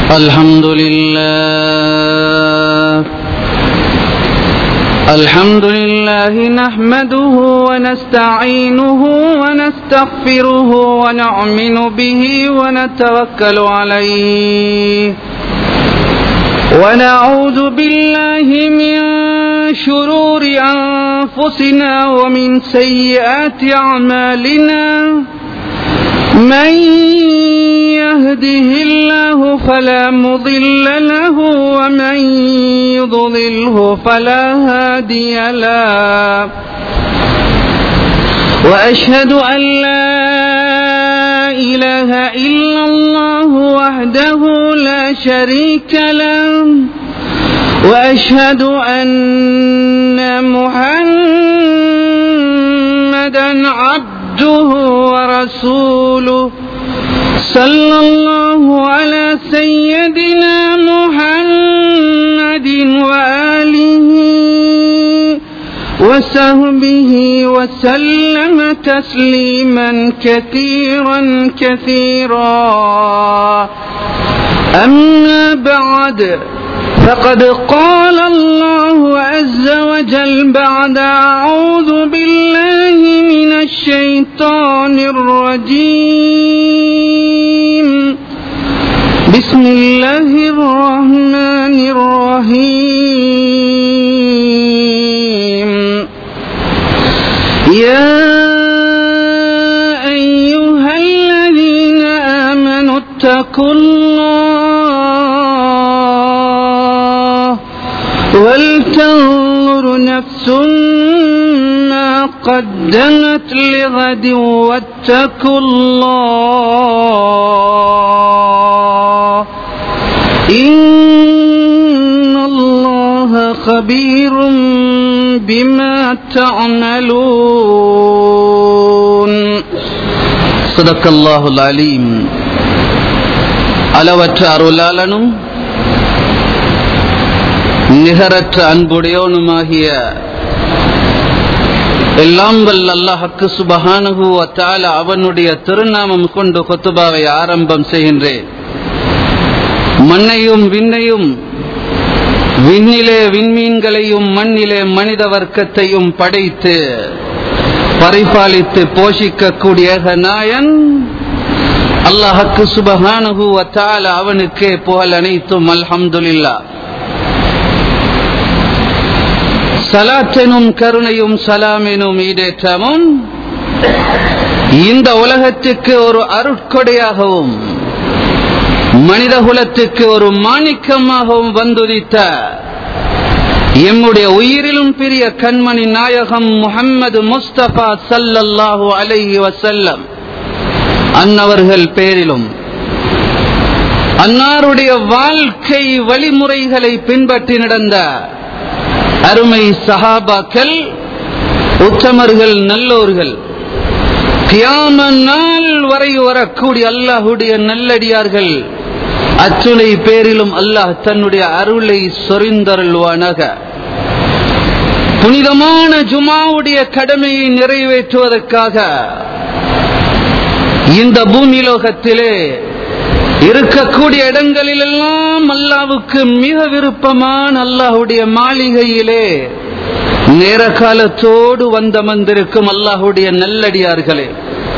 الحمد لله الحمد لله نحمده ونستعينه ونستغفره ونؤمن به ونتوكل عليه ونعوذ بالله من شرور أنفسنا ومن سيئات أعمالنا من يهده الله فلا مضل له ومن يضلله فلا هادي له وأشهد أن لا إله إلا الله وحده لا شريك له وأشهد أن محمدا عبده ورسوله صلى الله على سيدنا محمد وآله وصحبه وسلم تسليما كثيرا كثيرا أما بعد فقد قال الله عز وجل بعد أعوذ بالله من الشيطان الرجيم بسم الله الرحمن الرحيم يا أيها الذين آمنوا اتقوا الله ولتنظر نفس ما قدمت لغد واتقوا الله إن الله خبير بما تعملون صدق الله العليم அளவற்ற அருளாளனும் நிகரற்ற அன்புடையோனுமாகிய எல்லாம் வல்ல அல்லாஹக்கு சுபஹானுகு அத்தால அவனுடைய திருநாமம் கொண்டு கொத்துபாவை ஆரம்பம் செய்கின்றேன் மண்ணையும் விண்ணையும் விண்ணிலே விண்மீன்களையும் மண்ணிலே மனித வர்க்கத்தையும் படைத்து பரிபாலித்து போஷிக்கக்கூடிய நாயன் அல்லாஹக்கு சுபஹானுகு அத்தால அவனுக்கே புகழ் அனைத்தும் அல்ஹம்துலில்லா சலாத்தெனும் கருணையும் சலாமெனும் ஈடேற்றமும் இந்த உலகத்துக்கு ஒரு அருட்கொடையாகவும் மனித குலத்துக்கு ஒரு மாணிக்கமாகவும் வந்துதித்த எம்முடைய உயிரிலும் பெரிய கண்மணி நாயகம் முகம்மது முஸ்தபா சல்லல்லாஹு அலைஹி வசல்லம் அன்னவர்கள் பேரிலும் அன்னாருடைய வாழ்க்கை வழிமுறைகளை பின்பற்றி நடந்த அருமை சஹாபாக்கள் உத்தமர்கள் நல்லோர்கள் கியாம நாள் வரை வரக்கூடிய அல்லாஹுடைய நல்லடியார்கள் அத்துணை பேரிலும் அல்லாஹ் தன்னுடைய அருளை சொரிந்தருள்வானாக புனிதமான ஜுமாவுடைய கடமையை நிறைவேற்றுவதற்காக இந்த பூமி லோகத்திலே இருக்கக்கூடிய இடங்களிலெல்லாம் அல்லாவுக்கு மிக விருப்பமான அல்லாஹுடைய மாளிகையிலே நேர காலத்தோடு வந்தமர்ந்திருக்கும் அல்லாஹுடைய நல்லடியார்களே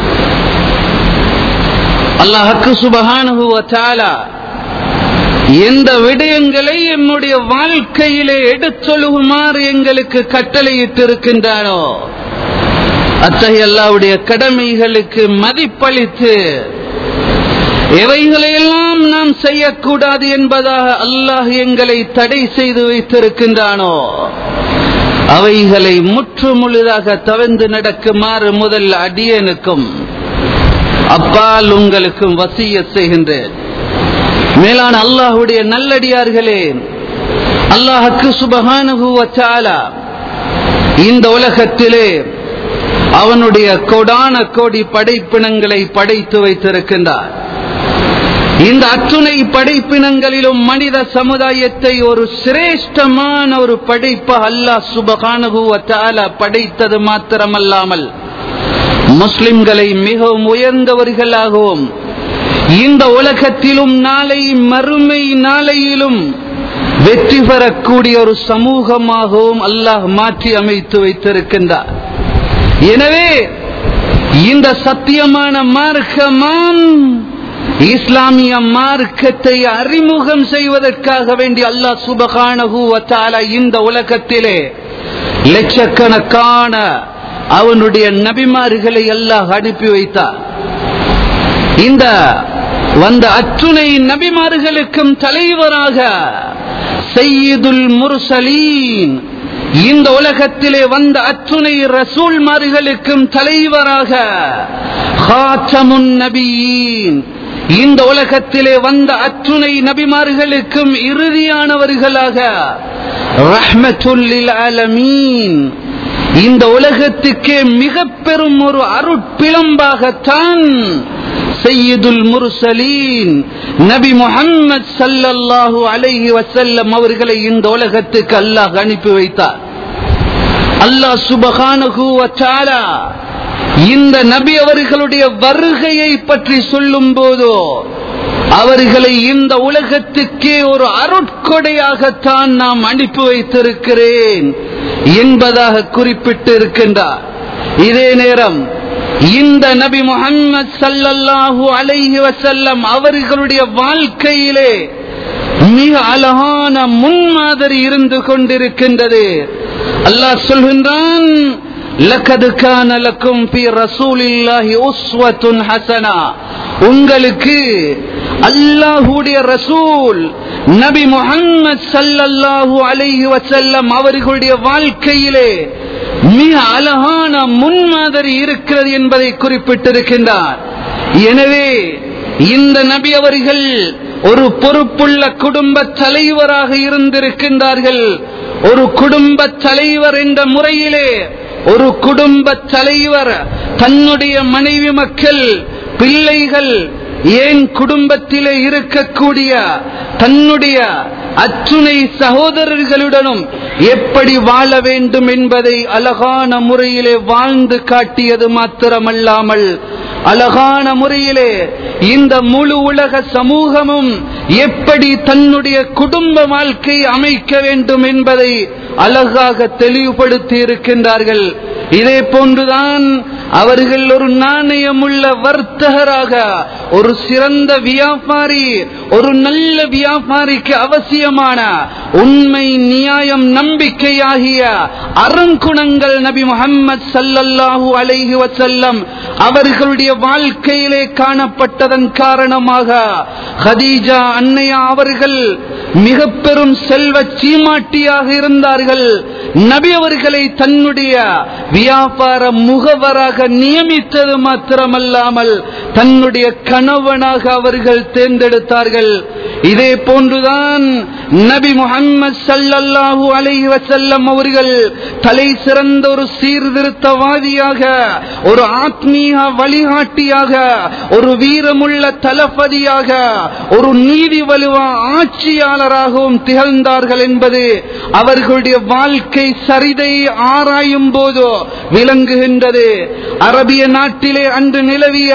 அல்லாஹக்கு சுபகானுகுவத்தாலா எந்த விடயங்களை எம்முடைய வாழ்க்கையிலே எடுத்தொழுகுமாறு எங்களுக்கு கட்டளையிட்டிருக்கின்றானோ அத்தகைய அல்லாவுடைய கடமைகளுக்கு மதிப்பளித்து எவைகளையெல்லாம் நாம் செய்யக்கூடாது என்பதாக அல்லாஹ் எங்களை தடை செய்து வைத்திருக்கின்றானோ அவைகளை முற்று முழுதாக தவிர்ந்து நடக்குமாறு முதல் அடியனுக்கும் அப்பால் உங்களுக்கும் வசிய செய்கின்றேன் மேலான அல்லாஹுடைய நல்லடியார்களே அல்லாஹுக்கு சுபகானுகுவச்சாலா இந்த உலகத்திலே அவனுடைய கொடான கோடி படைப்பினங்களை படைத்து வைத்திருக்கின்றார் இந்த அத்துணை படைப்பினங்களிலும் மனித சமுதாயத்தை ஒரு சிரேஷ்டமான ஒரு படைப்பு அல்லாஹ் சுபகானுகுவத்தால படைத்தது மாத்திரமல்லாமல் முஸ்லிம்களை மிகவும் உயர்ந்தவர்களாகவும் இந்த உலகத்திலும் நாளை மறுமை நாளையிலும் வெற்றி பெறக்கூடிய ஒரு சமூகமாகவும் அல்லாஹ் மாற்றி அமைத்து வைத்திருக்கின்றார் எனவே இந்த சத்தியமான மார்க்கமாம் இஸ்லாமிய மார்க்கத்தை அறிமுகம் செய்வதற்காக வேண்டி அல்லாஹ் சுபகானஹு வத்தால இந்த உலகத்திலே லட்சக்கணக்கான அவனுடைய நபிமார்களை அல்லாஹ் அனுப்பி வைத்தார் இந்த வந்த அத்துணை நபிமார்களுக்கும் தலைவராக செய்யுதுல் முர்சலீன் இந்த உலகத்திலே வந்த அத்துணை ரசூல்மார்களுக்கும் தலைவராக ஹாத்தமுன் நபியின் இந்த உலகத்திலே வந்த அத்துணை நபிமார்களுக்கும் இறுதியானவர்களாக ரஹ்மத்துல்லில் ஆலமீன் இந்த உலகத்துக்கே மிக பெரும் ஒரு அருட்பிளம்பாகத்தான் செய்யுதுல் முர்சலீன் நபி முஹம்மது சல்லல்லாஹு அலைஹி வசல்லம் அவர்களை இந்த உலகத்துக்கு அல்லாஹ் அனுப்பி வைத்தார் அல்லாஹ் சுபஹானஹு வத்தாலா இந்த நபி அவர்களுடைய வருகையை பற்றி சொல்லும் போதோ அவர்களை இந்த உலகத்துக்கே ஒரு அருட்கொடையாகத்தான் நாம் அனுப்பி வைத்திருக்கிறேன் என்பதாக குறிப்பிட்டு இருக்கின்றார் இதே நேரம் இந்த நபி முகம்மது சல்லல்லாஹு அலைஹி வசல்லம் அவர்களுடைய வாழ்க்கையிலே மிக அழகான முன்மாதிரி இருந்து கொண்டிருக்கின்றது அல்லாஹ் சொல்கின்றான் لقد كان لكم في رسول الله أسوة حسنة உங்களுக்கு அல்லாஹுடைய ரசூல் நபி முகம்மது சல்லல்லாஹு அலைஹி வசல்லம் அவர்களுடைய வாழ்க்கையிலே மிக அழகான முன்மாதிரி இருக்கிறது என்பதை குறிப்பிட்டிருக்கின்றார் எனவே இந்த நபி அவர்கள் ஒரு பொறுப்புள்ள குடும்ப தலைவராக இருந்திருக்கின்றார்கள் ஒரு குடும்ப தலைவர் என்ற முறையிலே ஒரு குடும்ப தலைவர் தன்னுடைய மனைவி மக்கள் பிள்ளைகள் ஏன் குடும்பத்திலே இருக்கக்கூடிய தன்னுடைய அத்துணை சகோதரர்களுடனும் எப்படி வாழ வேண்டும் என்பதை அழகான முறையிலே வாழ்ந்து காட்டியது மாத்திரமல்லாமல் அழகான முறையிலே இந்த முழு உலக சமூகமும் எப்படி தன்னுடைய குடும்ப வாழ்க்கை அமைக்க வேண்டும் என்பதை அழகாக தெளிவுபடுத்தி இருக்கின்றார்கள் இதே போன்றுதான் அவர்கள் ஒரு நாணயமுள்ள வர்த்தகராக ஒரு சிறந்த வியாபாரி ஒரு நல்ல வியாபாரிக்கு அவசியமான உண்மை நியாயம் நம்பிக்கை ஆகிய அருங்குணங்கள் நபி முகம்மது சல்லல்லாஹு அலைஹி வசல்லம் அவர்களுடைய வாழ்க்கையிலே காணப்பட்டதன் காரணமாக ஹதீஜா அன்னையா அவர்கள் மிக பெரும் செல்வ சீமாட்டியாக இருந்தார்கள் நபி அவர்களை தன்னுடைய வியாபார முகவராக நியமித்தது மாத்திரமல்லாமல் தன்னுடைய கணவனாக அவர்கள் தேர்ந்தெடுத்தார்கள் இதே போன்றுதான் நபி முகம்மது சல்லல்லாஹு அலைஹி வசல்லம் அவர்கள் தலை சிறந்த ஒரு சீர்திருத்தவாதியாக ஒரு ஆத்மீக வழிகாட்டியாக ஒரு வீரமுள்ள தளபதியாக ஒரு நீதி வலுவா ஆட்சியாளராகவும் திகழ்ந்தார்கள் என்பது அவர்களுடைய வாழ்க்கை சரிதை ஆராயும் போதோ விளங்குகின்றது அரபிய நாட்டிலே அன்று நிலவிய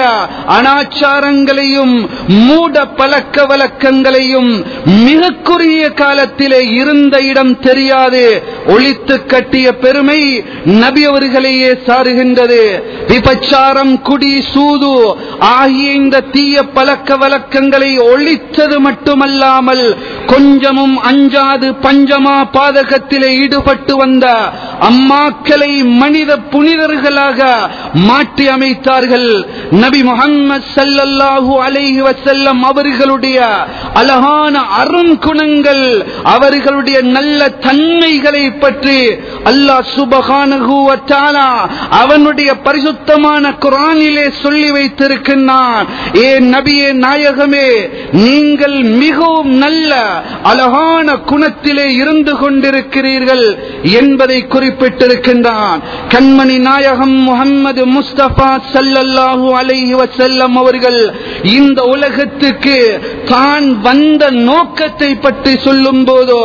அனாச்சாரங்களையும் மூட பழக்க வழக்கங்களையும் மிக குறுகிய காலத்திலே இருந்த இடம் தெரியாது ஒழித்து கட்டிய பெருமை நபி அவர்களையே சாருகின்றது விபச்சாரம் குடி சூது ஆகிய இந்த தீய பழக்க வழக்கங்களை ஒழித்தது மட்டுமல்லாமல் கொஞ்சமும் அஞ்சாது பஞ்சமா பாதகத்திலே ஈடுபட்டு வந்த அம்மாக்களை மனித புனிதர்களாக மாற்றி அமைத்தார்கள் நபி முகம்மது சல்லல்லாஹு அலைஹி வசல்லம் அவர்களுடைய அழகான அருங்குணங்கள் அவர்களுடைய நல்ல தன்மைகளை பற்றி அல்லாஹ் சுபகானஹு வத்தாலா அவனுடைய பரிசுத்தமான குரானிலே சொல்லி வைத்திருக்கின்றான் ஏ நபியே நாயகமே நீங்கள் மிகவும் நல்ல அழகான குணத்திலே இருந்து கொண்டிருக்கிறீர்கள் என்பதை குறிப்பிட்டிருக்கின்றான் கண்மணி நாயகம் முகம்மது முஸ்தபா சல்லல்லாஹு அலைஹி வஸல்லம் அவர்கள் இந்த உலகத்துக்கு தான் வந்த நோக்கத்தை பற்றி சொல்லும் போதோ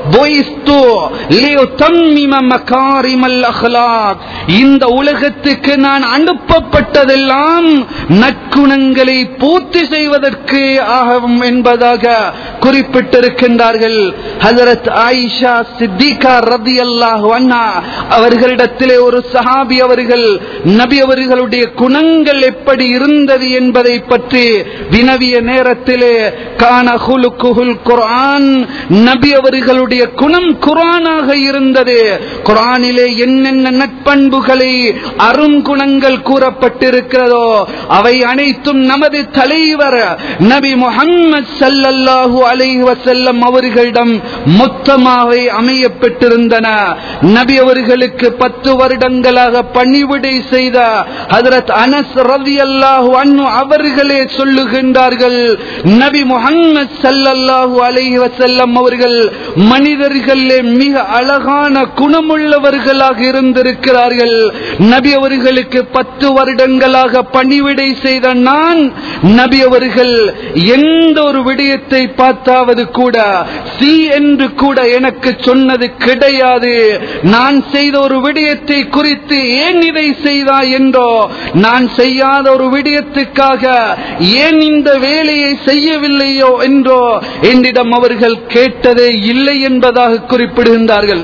இந்த உலகத்துக்கு நான் அனுப்பப்பட்டதெல்லாம் நற்குணங்களை பூர்த்தி செய்வதற்கு ஆகும் என்பதாக குறிப்பிட்டிருக்கின்றார்கள் ஹசரத் ஆயிஷா சித்திகா ரதி அல்லாஹ் அவர்களிடத்திலே ஒரு சஹாபி அவர்கள் நபி அவர்களுடைய குணங்கள் எப்படி இருந்தது என்பதை பற்றி வினவிய நேரத்திலே கான குலுக்குல் குரான் நபி அவர்களுடைய குணம் குரானாக இருந்தது குரானிலே என்னென்ன நட்பண்புகளை அருங்குணங்கள் கூறப்பட்டிருக்கிறதோ அவை அனைத்தும் நமது தலைவர் நபி முகம்மது சல்லல்லாஹு அலைஹி வஸல்லம் அவர்களிடம் மொத்தமாக அமைய பெற்றிருந்தன நபி அவர்களுக்கு பத்து வருடங்களாக பணிவிடை செய்த ஹதரத் அனஸ் ரவி அல்லாஹு அன்னு அவர்களே சொல்லுகின்றார்கள் நபி முகம்மது சல்லல்லாஹு அலைஹி வஸல்லம் அவர்கள் மனிதர்களே மிக அழகான குணமுள்ளவர்களாக இருந்திருக்கிறார்கள் நபி அவர்களுக்கு பத்து வருடங்களாக பணிவிடை செய்த நான் நபி அவர்கள் எந்த ஒரு விடயத்தை பார்த்தாவது கூட சி என்று கூட எனக்கு சொன்னது கிடையாது நான் செய்த ஒரு விடயத்தை குறித்து ஏன் இதை செய்தாய் என்றோ நான் செய்யாத ஒரு விடயத்துக்காக ஏன் இந்த வேலையை செய்யவில்லையோ என்றோ என்னிடம் அவர்கள் கேட்டதே இல்லை என்பதாக குறிப்பிடுகின்றார்கள்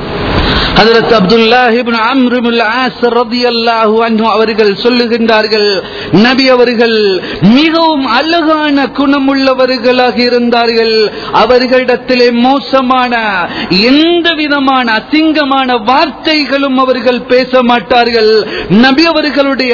ஹதரத் அப்துல்லாஹிபின் அம்ருல் ஆஸ் ரதியல்லாஹு அன்ஹு அவர்கள் சொல்லுகின்றார்கள் நபி அவர்கள் மிகவும் அழகான குணமுள்ளவர்களாக இருந்தார்கள் அவர்களிடத்திலே மோசமான எந்த விதமான அசிங்கமான வார்த்தைகளும் அவர்கள் பேச மாட்டார்கள் நபி அவர்களுடைய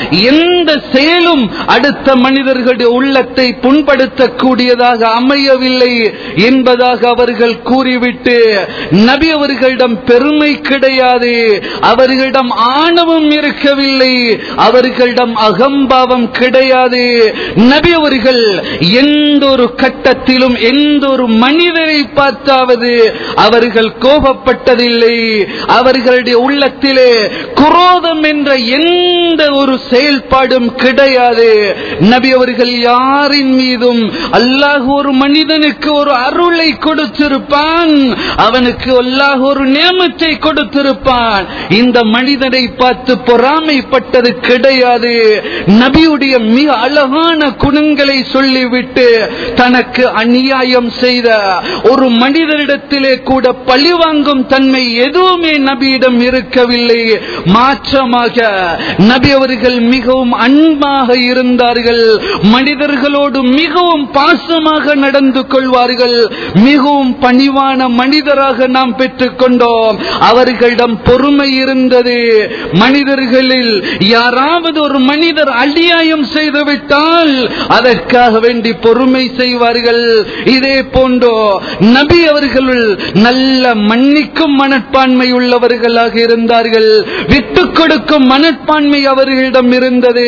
எந்த செயலும் அடுத்த மனிதர்களுடைய உள்ளத்தை புண்படுத்தக்கூடியதாக அமையவில்லை என்பதாக அவர்கள் கூறிவிட்டு நபி அவர்களிடம் பெருமை கிடையாது அவர்களிடம் ஆணவம் இருக்கவில்லை அவர்களிடம் அகம்பாவம் கிடையாது நபி அவர்கள் எந்த ஒரு கட்டத்திலும் எந்த ஒரு மனிதரை பார்த்தாவது அவர்கள் கோபப்பட்டதில்லை அவர்களுடைய உள்ளத்திலே குரோதம் என்ற எந்த ஒரு செயல்பாடும் கிடையாது நபி அவர்கள் யாரின் மீதும் அல்லாஹ் ஒரு மனிதனுக்கு ஒரு அருளை கொடுத்திருப்பான் அவனுக்கு அல்லாஹ் ஒரு நியமத்தை கொடுத்திருப்பான் இந்த மனிதனை பார்த்து பொறாமைப்பட்டது கிடையாது நபியுடைய மிக அழகான குணங்களை சொல்லிவிட்டு தனக்கு அநியாயம் செய்த ஒரு மனிதரிடத்திலே கூட பழிவாங்கும் தன்மை எதுவுமே நபியிடம் இருக்கவில்லை மாற்றமாக நபி அவர்கள் மிகவும் அன்பாக இருந்தார்கள் மனிதர்களோடு மிகவும் பாசமாக நடந்து கொள்வார்கள் மிகவும் பணிவான மனிதராக நாம் பெற்றுக் கொண்டோம் அவர்களிடம் பொறுமை இருந்தது மனிதர்களில் யாராவது ஒரு மனிதர் அநியாயம் செய்துவிட்டால் அதற்காக வேண்டி பொறுமை செய்வார்கள் இதே போன்றோ நபி அவர்கள் நல்ல மன்னிக்கும் மனப்பான்மை உள்ளவர்களாக இருந்தார்கள் விட்டுக் கொடுக்கும் மனப்பான்மை அவர்களிடம் இருந்தது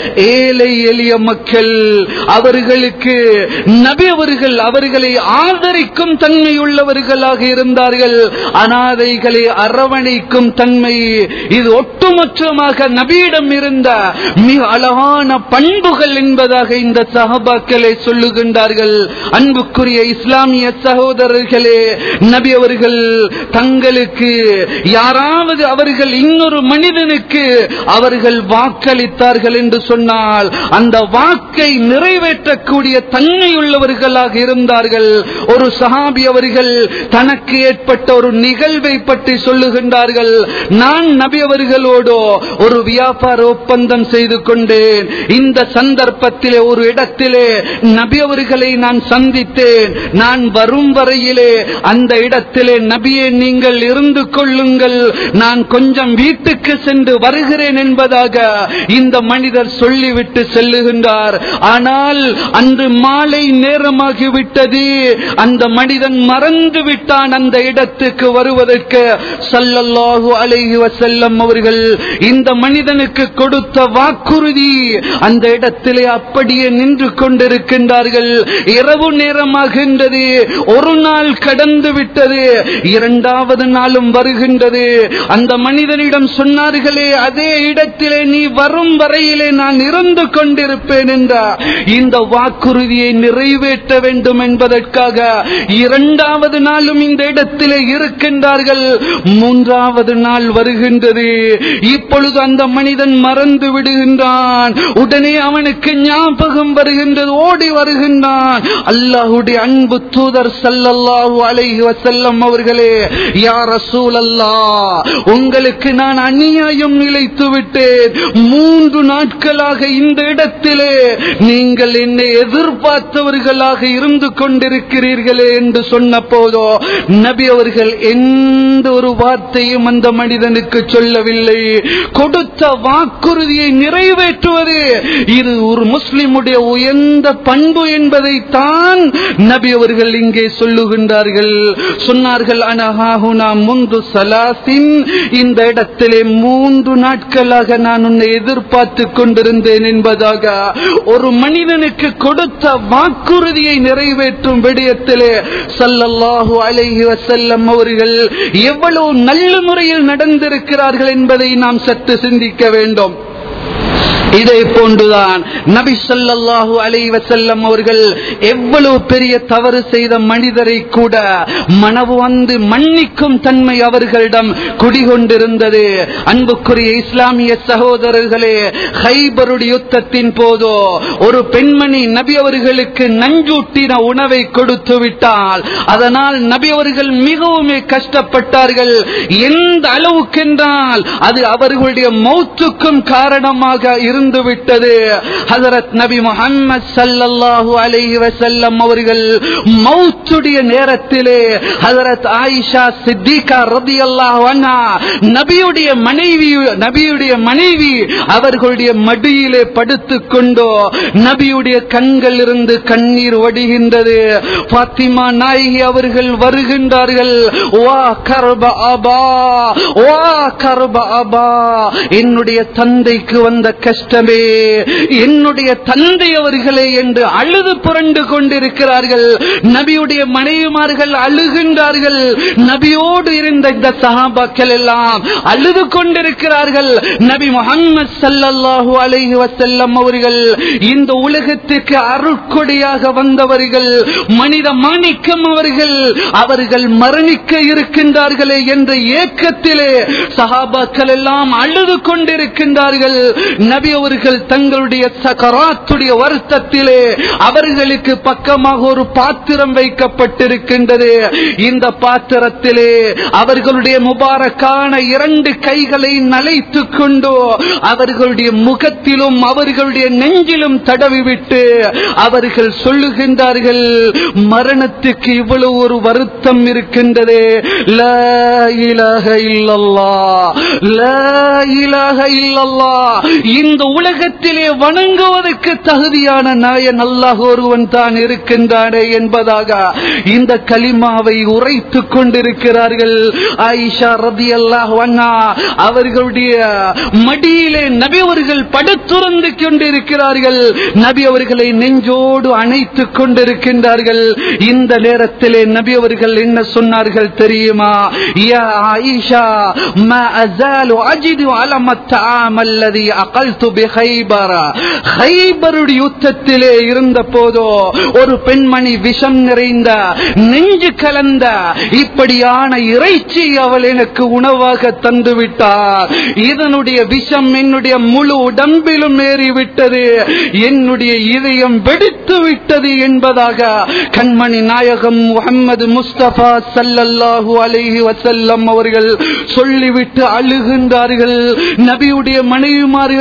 ஏழை எளிய மக்கள் அவர்களுக்கு நபி அவர்கள் அவர்களை ஆதரிக்கும் தன்மை உள்ளவர்களாக இருந்தார்கள் அனாதைகளை அரவணைக்கும் தன்மை இது ஒட்டுமொத்தமாக நபியிடம் இருந்த மிக அழகான பண்புகள் என்பதாக இந்த சஹபாக்களை சொல்லுகின்றார்கள் அன்புக்குரிய இஸ்லாமிய சகோதரர்களே நபி அவர்கள் தங்களுக்கு யாராவது அவர்கள் இன்னொரு மனிதனுக்கு அவர்கள் வாக்களித்தார்கள் என்று சொன்னால் அந்த வாக்கை நிறைவேற்றக்கூடிய தன்மை உள்ளவர்களாக இருந்தார்கள் ஒரு சஹாபி அவர்கள் தனக்கு ஏற்பட்ட ஒரு நிகழ்வை பற்றி சொல்லுகின்றார்கள் நான் நபி அவர்களோடு ஒரு வியாபார ஒப்பந்தம் செய்து கொண்டேன் இந்த சந்தர்ப்பத்திலே ஒரு இடத்திலே நபி அவர்களை நான் சந்தித்தேன் நான் வரும் வரையிலே அந்த இடத்திலே நபியை நீங்கள் இருந்து கொள்ளுங்கள் நான் கொஞ்சம் வீட்டுக்கு சென்று வருகிறேன் என்பதாக இந்த மனிதர் சொல்லிவிட்டு செல்லுகின்றார் ஆனால் அன்று மாலை நேரமாகிவிட்டது அந்த மனிதன் மறந்து விட்டான் அந்த இடத்துக்கு வருவதற்கு சல்லல்லாஹு அலைஹி வஸல்லம் அவர்கள் இந்த மனிதனுக்கு கொடுத்த வாக்குறுதி அந்த இடத்திலே அப்படியே நின்று கொண்டிருக்கின்றார்கள் இரவு நேரமாகின்றது ஒரு நாள் கடந்து விட்டது இரண்டாவது நாளும் வருகின்றது அந்த மனிதனிடம் சொன்னார்களே அதே இடத்திலே நீ வரும் வரையிலே நான் இருந்து கொண்டிருப்பேன் என்றார் இந்த வாக்குறுதியை நிறைவேற்ற வேண்டும் என்பதற்காக இரண்டாவது நாளும் இந்த இடத்திலே இருக்கின்றார்கள் மூன்றாவது நாள் வருகின்றது இப்பொழுது அந்த மனிதன் மறந்து விடுகின்றான் உடனே அவனுக்கு ஞாபகம் வருகின்றது ஓடி வருகின்றான் அல்லாஹுடைய அன்பு தூதர் சல்லல்லாஹு அலைஹி வஸல்லம் அவர்களே யா ரசூல் உங்களுக்கு நான் அநியாயம் இழைத்து விட்டேன் மூன்று நாட்களாக இந்த இடத்திலே நீங்கள் என்னை எதிர்பார்த்தவர்களாக இருந்து கொண்டிருக்கிறீர்களே என்று சொன்ன போதோ நபி அவர்கள் எந்த ஒரு வார்த்தையும் அந்த மனிதனுக்கு சொல்லவில்லை கொடுத்த வாக்குறுதியை நிறைவேற்றுவது இது ஒரு முஸ்லிமுடைய உயர்ந்த பண்பு என்பதை தான் நபி அவர்கள் இங்கே சொல்லுகின்றார்கள் சொன்னார்கள் அனஹாஹுனா முந்து சலாசின் இந்த இடத்திலே மூன்று நாட்களாக நான் உன்னை எதிர்பார்த்து கொண்டிருந்தேன் என்பதாக ஒரு மனிதனுக்கு கொடுத்த வாக்குறுதியை நிறைவேற்றும் விடயத்திலே சல்லல்லாஹு அலைஹி வஸல்லம் அவர்கள் எவ்வளவு நல்ல முறையில் நடந்திருக்கிறார்கள் என்பதை நாம் சற்று சிந்திக்க வேண்டும் இதே போன்றுதான் நபி ஸல்லல்லாஹு அலைஹி வஸல்லம் அவர்கள் எவ்வளவு பெரிய தவறு செய்த மனிதரை கூட மனவு வந்து மன்னிக்கும் தன்மை அவர்களிடம் குடிகொண்டிருந்தது அன்புக்குரிய இஸ்லாமிய சகோதரர்களே ஹைபருடைய யுத்தத்தின் போதோ ஒரு பெண்மணி நபி அவர்களுக்கு நஞ்சூட்டின உணவை கொடுத்து விட்டால் அதனால் நபி அவர்கள் மிகவும் கஷ்டப்பட்டார்கள் எந்த அளவுக்கென்றால் அது அவர்களுடைய மௌத்துக்கும் காரணமாக இருந்து விட்டது ஹசரத் நபி முகம்மது சல்லல்லாஹு அலைஹி வஸல்லம் அவர்கள் மௌத்துடைய நேரத்திலே ஹசரத் ஆயிஷா சித்திகா ரதியல்லாஹு அன்ஹா நபியுடைய மனைவி நபியுடைய மனைவி அவர்களுடைய மடியிலே படுத்துக் கொண்டோ நபியுடைய கண்கள் இருந்து கண்ணீர் வடிகின்றது பாத்திமா நாயகி அவர்கள் வருகின்றார்கள் வா கர்ப அபா வா கர்ப அபா என்னுடைய தந்தைக்கு வந்த கஷ்டமே என்னுடைய தந்தை அவர்களே என்று அழுது புரண்டு கொண்டிருக்கிறார்கள் நபியுடைய மனைவிமார்கள் அழுகின்றார்கள் நபியோடு இருந்த இந்த சஹாபாக்கள் எல்லாம் அழுது கொண்டிருக்கிறார்கள் நபி முகம்மது சல்லல்லாஹு அலைஹி வஸல்லம் அவர்கள் இந்த உலகத்துக்கு அருட்கொடியாக வந்தவர்கள் மனித மாணிக்கம் அவர்கள் அவர்கள் மரணிக்க இருக்கின்றார்களே என்ற ஏக்கத்திலே சஹாபாக்கள் எல்லாம் அழுது கொண்டிருக்கின்றார்கள் நபி அவர்கள் தங்களுடைய சகராத்துடைய வருத்தத்திலே அவர்களுக்கு பக்கமாக ஒரு பாத்திரம் வைக்கப்பட்டிருக்கின்றது இந்த பாத்திரத்திலே அவர்களுடைய முபாரக்கான இரண்டு கைகளை நலைத்துக் கொண்டு அவர்களுடைய முகத்திலும் அவர்களுடைய நெஞ்சிலும் தடவிவிட்டு அவர்கள் சொல்லுகின்றார்கள் மரணத்துக்கு இவ்வளவு ஒரு வருத்தம் இருக்கின்றது லா இலாஹ இல்லல்லாஹ் லா இலாஹ இல்லல்லாஹ் இந்த உலகத்திலே வணங்குவதற்கு தகுதியான நாயன் அல்லாஹ் ஒருவன் தான் இருக்கின்றானே என்பதாக இந்த கலிமாவை உரைத்துக் கொண்டிருக்கிறார்கள் ஆயிஷா ரதி அல்லாஹ் அவர்களுடைய மடியிலே நபி அவர்கள் படுத்துறந்து கொண்டிருக்கிறார்கள் நபி அவர்களை நெஞ்சோடு அணைத்துக் கொண்டிருக்கின்றார்கள் இந்த நேரத்திலே நபி அவர்கள் என்ன சொன்னார்கள் தெரியுமா யா ஆயிஷா ما أزال أجد علم الطعام الذي أقلت بخيبر خيبருடைய யுத்தத்திலே இருந்த போதோ ஒரு பெண்மணி விஷம் நிறைந்த நெஞ்சு கலந்த இப்படியான இறைச்சி அவள் எனக்கு உணவாக தந்து விட்டார் இதனுடைய விஷம் என்னுடைய முழு உடம்பிலும் ஏறிவிட்டது என்னுடைய இதயம் வெடித்து விட்டது என்பதாக கண்மணி நாயகம் முகமது முஸ்தபா சல்லல்லாஹு அலைஹி வசல்லம் அவர்கள் சொல்லிவிட்டு அழுகின்றார்கள் நபியுடைய மனைவிமார்கள் அழு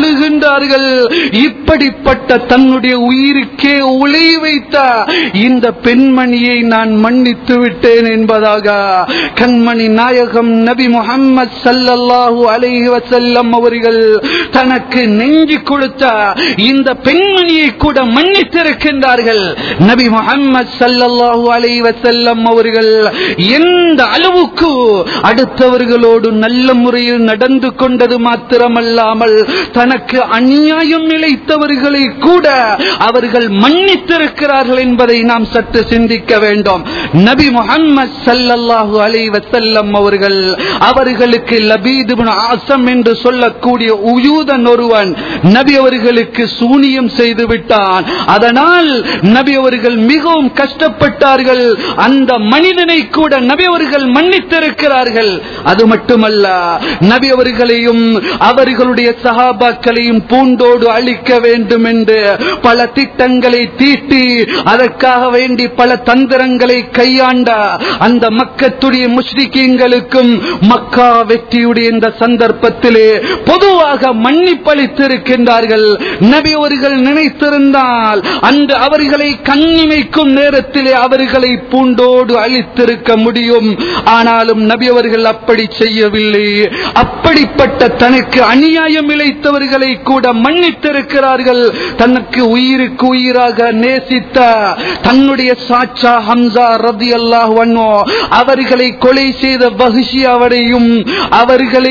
வாடுகின்றார்கள் இப்படிப்பட்ட தன்னுடைய உயிருக்கே உலை வைத்த இந்த பெண்மணியை நான் மன்னித்து விட்டேன் என்பதாக கண்மணி நாயகம் நபி முகம்மது சல்லல்லாஹு அலைஹி வஸல்லம் அவர்கள் தனக்கு நெஞ்சு கொடுத்த இந்த பெண்மணியை கூட மன்னித்திருக்கின்றார்கள் நபி முகம்மது சல்லல்லாஹு அலைஹி வஸல்லம் அவர்கள் எந்த அளவுக்கு அடுத்தவர்களோடு நல்ல முறையில் நடந்து கொண்டது மாத்திரமல்லாமல் தனக்கு அநியாயம் இழைத்தவர்களை கூட அவர்கள் மன்னித்திருக்கிறார்கள் என்பதை நாம் சற்று சிந்திக்க வேண்டும் நபி முகம்மது சல்லல்லாஹு அலைஹி வஸல்லம் அவர்கள் அவர்களுக்கு லபீத் இப்னு ஆசம் என்று சொல்லக்கூடிய உயூதன் ஒருவன் நபி அவர்களுக்கு சூனியம் செய்து விட்டான் அதனால் நபி அவர்கள் மிகவும் கஷ்டப்பட்டார்கள் அந்த மனிதனை கூட நபி அவர்கள் மன்னித்திருக்கிறார்கள் அது மட்டுமல்ல நபி அவர்களையும் அவர்களுடைய சகாபாக்களையும் பூண்டோடு அழிக்க வேண்டும் என்று பல திட்டங்களை தீட்டி அதற்காக வேண்டி பல தந்திரங்களை கையாண்ட அந்த மக்கத்துடைய முஸ்லிக்கீங்களுக்கும் மக்கா வெற்றியுடைய இந்த சந்தர்ப்பத்திலே பொதுவாக மன்னிப்பளித்திருக்கின்றார்கள் நபி அவர்கள் நினைத்திருந்தால் அந்த அவர்களை கண்ணிமைக்கும் நேரத்திலே அவர்களை பூண்டோடு அழித்திருக்க முடியும் ஆனாலும் நபி அவர்கள் அப்படி செய்யவில்லை அப்படிப்பட்ட தனக்கு அநியாயம் இழைத்தவர்களை கூட மன்னித்திருக்கிறார்கள் தனக்கு உயிருக்கு உயிராக நேசித்த தன்னுடைய சாச்சா ஹம்சா ரதி அல்லாஹ் அவர்களை கொலை செய்த பகிஷி அவரையும் அவர்களை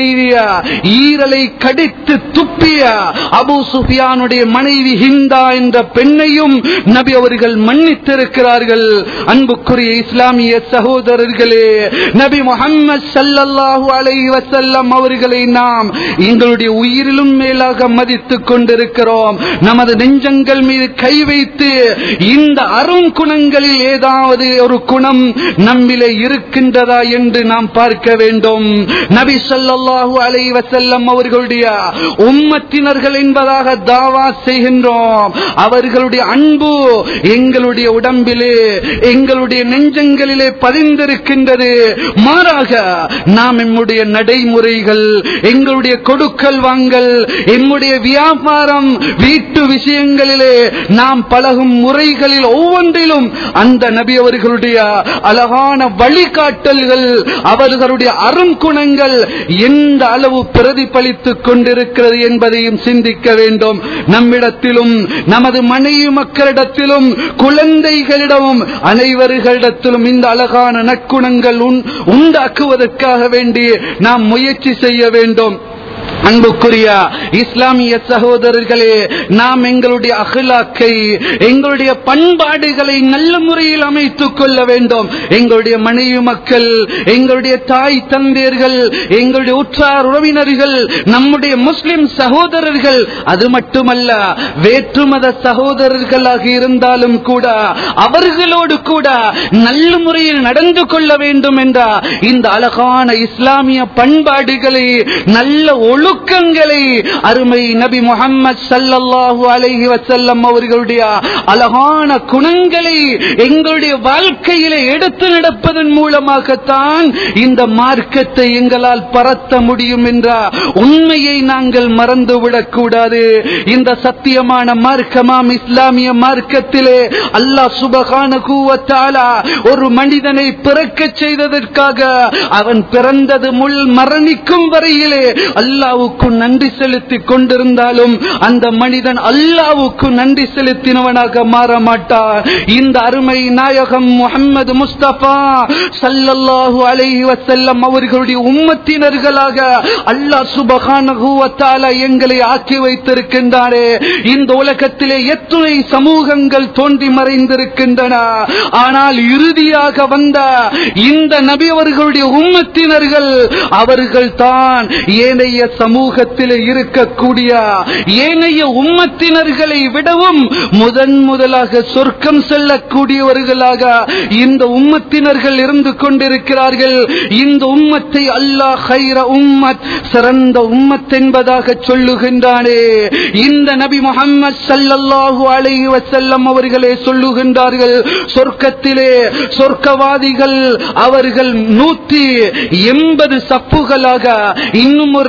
ஈரலை கடித்து துப்பிய அபு சுஃபியானுடைய மனைவி ஹிந்தா என்ற பெண்ணையும் நபி அவர்கள் மன்னித்திருக்கிறார்கள் அன்புக்குரிய இஸ்லாமிய சகோதரர்களே நபி முகம்மது சல்லல்லாஹு அலைஹி வஸல்லம் அவர்களை நாம் எங்களுடைய உயிரிலும் மேலாக மதித்துக் கொண்டிருக்கிறோம் நமது நெஞ்சங்கள் மீது கை வைத்து இந்த அரும் குணங்களில் ஏதாவது ஒரு குணம் நம்மிலே இருக்கின்றதா என்று நாம் பார்க்க வேண்டும் நபி ஸல்லல்லாஹு அலைஹி வஸல்லம் அவர்களுடைய உம்மத்தினர்கள் என்பதாக தாவா செய்கின்றோம் அவர்களுடைய அன்பு எங்களுடைய உடம்பிலே எங்களுடைய நெஞ்சங்களிலே பதிந்திருக்கின்றது மாறாக நாம் எம்முடைய நடைமுறைகள் எங்களுடைய கொடுக்கல் வாங்கல் எம்முடைய வியாபாரம் வீட்டு விஷயங்களிலே நாம் பழகும் முறைகளில் ஒவ்வொன்றிலும் அந்த நபி அவர்களுடைய அழகான வழிகாட்டல்கள் அவர்களுடைய அருங்குணங்கள் எந்த அளவு பிரதிபலித்துக் கொண்டிருக்கிறது என்பதையும் சிந்திக்க வேண்டும் நம்மிடத்திலும் நமது மனைவி மக்களிடத்திலும் குழந்தைகளிடமும் அனைவர்களிடத்திலும் இந்த அழகான நற்குணங்கள் உண்- உண்டாக்குவதற்காக வேண்டி நாம் முயற்சி செய்ய வேண்டும் அன்புக்குரிய இஸ்லாமிய சகோதரர்களே நாம் எங்களுடைய அகலாக்கை எங்களுடைய பண்பாடுகளை நல்ல முறையில் அமைத்துக் கொள்ள வேண்டும் எங்களுடைய மனைவி மக்கள் எங்களுடைய தாய் தந்தையர்கள் எங்களுடைய உற்றார் உறவினர்கள் நம்முடைய முஸ்லிம் சகோதரர்கள் அது மட்டுமல்ல வேற்றுமத சகோதரர்களாக இருந்தாலும் கூட அவர்களோடு கூட நல்ல முறையில் நடந்து கொள்ள வேண்டும் என்ற இந்த அழகான இஸ்லாமிய பண்பாடுகளை நல்ல ஒழுக்கங்களை அருமை நபி முகம்மது சல்லல்லாஹு அலைஹி வஸல்லம் அவர்களுடைய அழகான குணங்களை எங்களுடைய வாழ்க்கையிலே எடுத்து நடப்பதன் மூலமாகத்தான் இந்த மார்க்கத்தை எங்களால் பரத்த முடியும் என்ற உண்மையை நாங்கள் மறந்துவிடக் கூடாது இந்த சத்தியமான மார்க்கமாம் இஸ்லாமிய மார்க்கத்திலே அல்லாஹ் சுபகானஹு வ தஆலா ஒரு மனிதனை பிறக்கச் செய்ததற்காக அவன் பிறந்தது முள் மரணிக்கும் வரையிலே அல்லாவுக்கு நன்றி செலுத்திக் கொண்டிருந்தாலும் அந்த மனிதன் அல்லாவுக்கு நன்றி செலுத்தினவனாக மாற மாட்டார் இந்த அருமை நாயகம் முகம்மது முஸ்தபா சல்லல்லாஹு அலைஹி வஸல்லம் அவர்களுடைய உம்மத்தினர்களாக அல்லாஹ் சுபஹானஹு வ தஆலா எங்களை ஆக்கி வைத்திருக்கின்றாரே இந்த உலகத்திலே எத்துணை சமூகங்கள் தோன்றி மறைந்திருக்கின்றன ஆனால் இறுதியாக வந்த இந்த நபி அவர்களுடைய உம்மத்தினர்கள் அவர்கள் தான் ஏனைய சமூகத்திலே இருக்கக்கூடிய ஏனைய உம்மத்தினர்களை விடவும் முதன் முதலாக சொர்க்கம் செல்லக்கூடியவர்களாக இந்த உம்மத்தினர்கள் இருந்து கொண்டிருக்கிறார்கள் இந்த உம்மத்தை அல்லாஹ் ஹைர உம்மத் சிறந்த உம்மத் என்பதாக சொல்லுகின்றானே இந்த நபி முகம்மது சல்லல்லாஹு அலைஹி வஸல்லம் அவர்களே சொல்லுகின்றார்கள் சொர்க்கத்திலே சொர்க்கவாதிகள் அவர்கள் நூத்தி எண்பது சப்புகளாக இன்னும் ஒரு ரிவாயத்தில்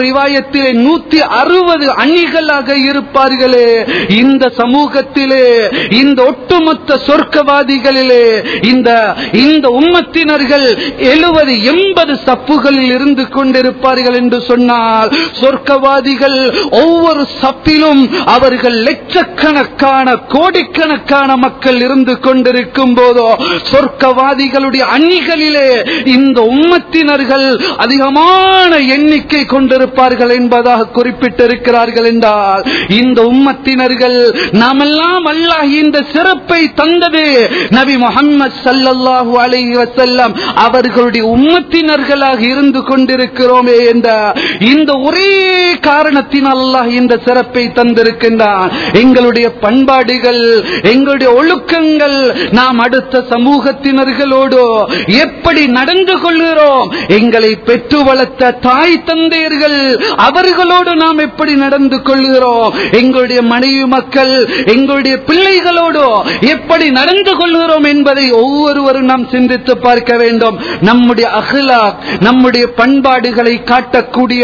உலகத்திலே நூத்தி அறுபது அணிகளாக இருப்பார்களே இந்த சமூகத்திலே இந்த ஒட்டுமொத்த சொர்க்கவாதிகளிலே இந்த இந்த உம்மத்தினர்கள் எழுபது எண்பது சப்புகளில் இருந்து கொண்டிருப்பார்கள் என்று சொன்னால் சொர்க்கவாதிகள் ஒவ்வொரு சப்பிலும் அவர்கள் லட்சக்கணக்கான கோடிக்கணக்கான மக்கள் இருந்து கொண்டிருக்கும் போதோ சொர்க்கவாதிகளுடைய அணிகளிலே இந்த உம்மத்தினர்கள் அதிகமான எண்ணிக்கை கொண்டிருப்பார்கள் என்பதாக குறிப்பிட்டிருக்கிறார்கள் என்றால் இந்த உம்மத்தினர்கள் நாமெல்லாம் அல்லாஹ் இந்த சிறப்பை தந்தது நபி முகம்மது சல்லல்லாஹு அலைஹி வஸல்லம் அவர்களுடைய உம்மத்தினர்களாக இருந்து கொண்டிருக்கிறோமே என்ற இந்த ஒரே காரணத்தினால் அல்லாஹ் இந்த சிறப்பை தந்திருக்கின்றான் எங்களுடைய பண்பாடுகள் எங்களுடைய ஒழுக்கங்கள் நாம் அடுத்த சமூகத்தினர்களோடு எப்படி நடந்து கொள்கிறோம் எங்களை பெற்று வளர்த்த தாய் தந்தையர்கள் அவர்களோடு நாம் எப்படி நடந்து கொள்கிறோம் எங்களுடைய மனைவி மக்கள் எங்களுடைய பிள்ளைகளோடு எப்படி நடந்து கொள்கிறோம் என்பதை ஒவ்வொருவரும் நாம் சிந்தித்து பார்க்க வேண்டும் நம்முடைய அகலாக் நம்முடைய பண்பாடுகளை காட்டக்கூடிய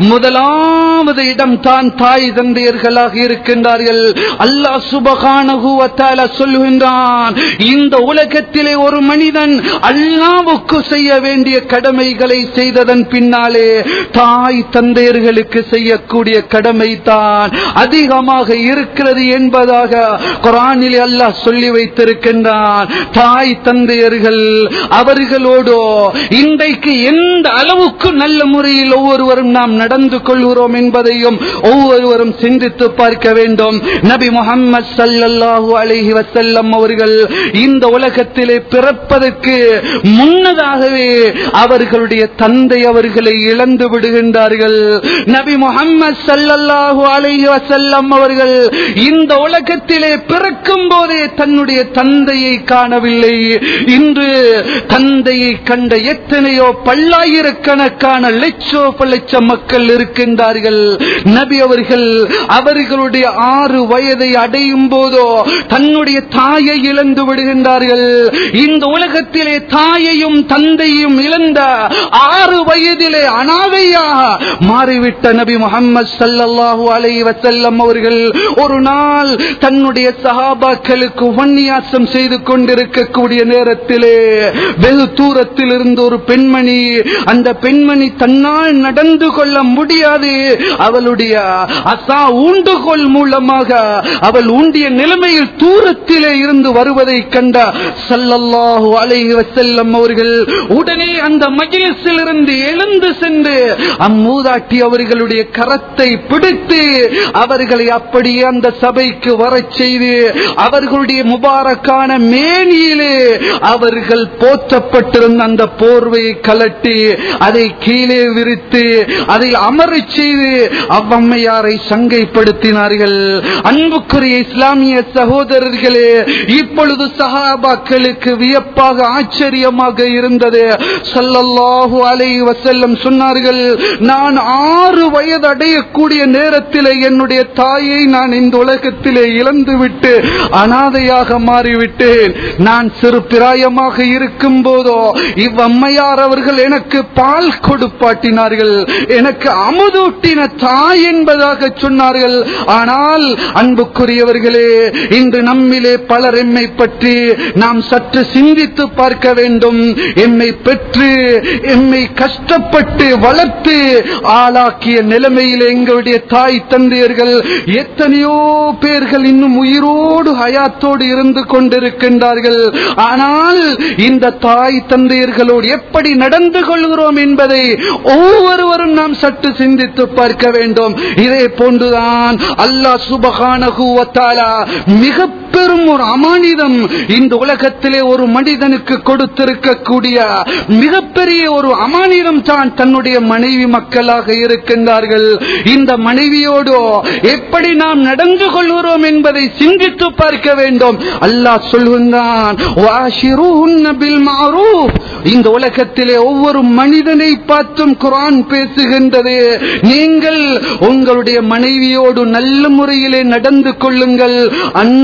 முதலாவது இடம் தான் தாய் தந்தையர்களாக இருக்கின்றார்கள் அல்லாஹ் சுபகானகுவத்தால சொல்கின்றான் இந்த உலகத்திலே ஒரு மனிதன் அல்லாவுக்கு செய்ய வேண்டிய கடமைகளை செய்ததன் பின்னாலே தாய் தந்தையர்களுக்கு செய்யக்கூடிய கடமை தான் அதிகமாக இருக்கிறது என்பதாக குரானிலே அல்லாஹ் சொல்லி வைத்திருக்கின்றான் தாய் தந்தையர்கள் அவர்களோடு இன்றைக்கு எந்த அளவுக்கு நல்ல முறையில் ஒவ்வொருவரும் நாம் நடந்து கொள்கிறோம் என்பதையும் ஒவ்வொருவரும் சிந்தித்து பார்க்க வேண்டும் நபி முகம்மது சல்லல்லாஹு அலைஹி வஸல்லம் அவர்கள் இந்த உலகத்திலே பிறப்பதற்கு முன்னதாகவே அவர்களுடைய தந்தை அவர்களை இழந்து விடுகின்றார்கள் நபி முகம்மது சல்லல்லாஹு அலைஹி வஸல்லம் அவர்கள் இந்த உலகத்திலே பிறக்கும் போதே தன்னுடைய தந்தையை காணவில்லை இன்று தந்தையை கண்ட எத்தனையோ பல்லாயிரக்கணக்கான லட்சோ லட்சம் மக்கள் இருக்கின்றார்கள் நபி அவர்கள் அவர்களுடைய ஆறு வயதை அடையும் போதோ தன்னுடைய தாயை இழந்து விடுகின்றார்கள் இந்த உலகத்திலே தாயையும் தந்தையும் இழந்த ஆறு வயதிலே அனாதையாக மாறிவிட்ட நபி முகமது சல்லல்லாஹு அலைஹி வஸல்லம் அவர்கள் ஒரு நாள் தன்னுடைய சஹாபாக்களுக்கு உபன்யாசம் செய்து கொண்டிருக்கக்கூடிய நேரத்திலே வெகு தூரத்தில் இருந்து ஒரு பெண்மணி அந்த பெண்மணி தன்னால் நடந்து கொள்ள முடியாது அவளுடைய அசா ஊண்டுகோல் மூலமாக அவள் ஊண்டிய நிலைமையில் தூரத்திலே இருந்து வருவதை கண்ட சல்லல்லாஹு அலைஹி வஸல்லம் அவர்கள் உடனே அந்த மஜிலிஸில் இருந்து எழுந்து சென்று அம்மூதாட்டி அவர்களுடைய கரத்தை பிடித்து அவர்களை அப்படியே அந்த சபைக்கு வரச் செய்து அவர்களுடைய முபாரக்கான மேனியிலே அவர்கள் போற்றப்பட்டிருந்த அந்த போர்வையை கலட்டி அதை கீழே விரித்து அதை அமரச் செய்து அவ்வம்மையாரை சங்கைப்படுத்தினார்கள் அன்புக்குரிய இஸ்லாமிய சகோதரர்களே இப்பொழுது சஹாபாக்களுக்கு வியப்பாக ஆச்சரியமாக இருந்தது சல்லல்லாஹு அலைஹி வஸல்லம் சொன்னார்கள் நான் ஆறு வயது அடையக்கூடிய நேரத்திலே என்னுடைய தாயை நான் இந்த உலகத்திலே இழந்துவிட்டு அனாதையாக மாறிவிட்டேன் நான் சிறு பிராயமாக இருக்கும் போதோ இவ்வம்மையார் அவர்கள் எனக்கு பால் கொடுப்பாட்டினார்கள் எனக்கு அமுதூட்டின தாய் என்பதாக சொன்னார்கள் ஆனால் அன்புக்குரியவர்களே இன்று நம்மிலே பலர் எம்மை பற்றி நாம் சற்று சிந்தித்து பார்க்க வேண்டும் எம்மை பெற்று எம்மை கஷ்டப்பட்டு வளர்த்து ஆளாக்கிய நிலைமையில் எங்களுடைய தாய் தந்தையர்கள் எத்தனையோ பேர்கள் இன்னும் உயிரோடு ஹயாத்தோடு இருந்து கொண்டிருக்கின்றார்கள் ஆனால் இந்த தாய் தந்தையர்களோடு எப்படி நடந்து கொள்கிறோம் என்பதை ஒவ்வொருவரும் நாம் சற்று சிந்தித்து பார்க்க வேண்டும் இதே போன்றுதான் அல்லாஹ் சுபகானகுவத்தாலா மிக பெரும் ஒரு அமானிதம் இந்த உலகத்திலே ஒரு மனிதனுக்கு கொடுத்திருக்கக்கூடிய மிகப்பெரிய ஒரு அமானிதம் தான் தன்னுடைய மனைவி மக்களாக இருக்கின்றார்கள் இந்த மனைவியோடு எப்படி நாம் நடந்து கொள்கிறோம் என்பதை சிந்தித்து பார்க்க வேண்டும் அல்லாஹ் சொல்கின்றான் "வாஷிரூஹுன்ன பில் மஅரூஃப்." இந்த உலகத்திலே ஒவ்வொரு மனிதனை பார்த்தும் குரான் பேசுகின்றது நீங்கள் உங்களுடைய மனைவியோடு நல்ல முறையிலே நடந்து கொள்ளுங்கள் அன்பாக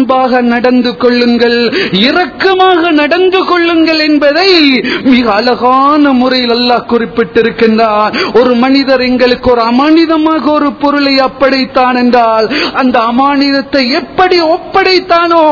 நடந்து கொள்ளுங்கள் இரக்கமாக நடந்து கொள்ளுங்கள் என்பதை மிக அழகான முறையில் அல்லாஹ் குறிப்பிட்டிருக்கின்றார் ஒரு மனிதர் எங்களுக்கு ஒரு அமானிதமாக ஒரு பொருளை அப்படைத்தான் என்றால் அந்த அமானிதத்தை எப்படி ஒப்படைத்தானோ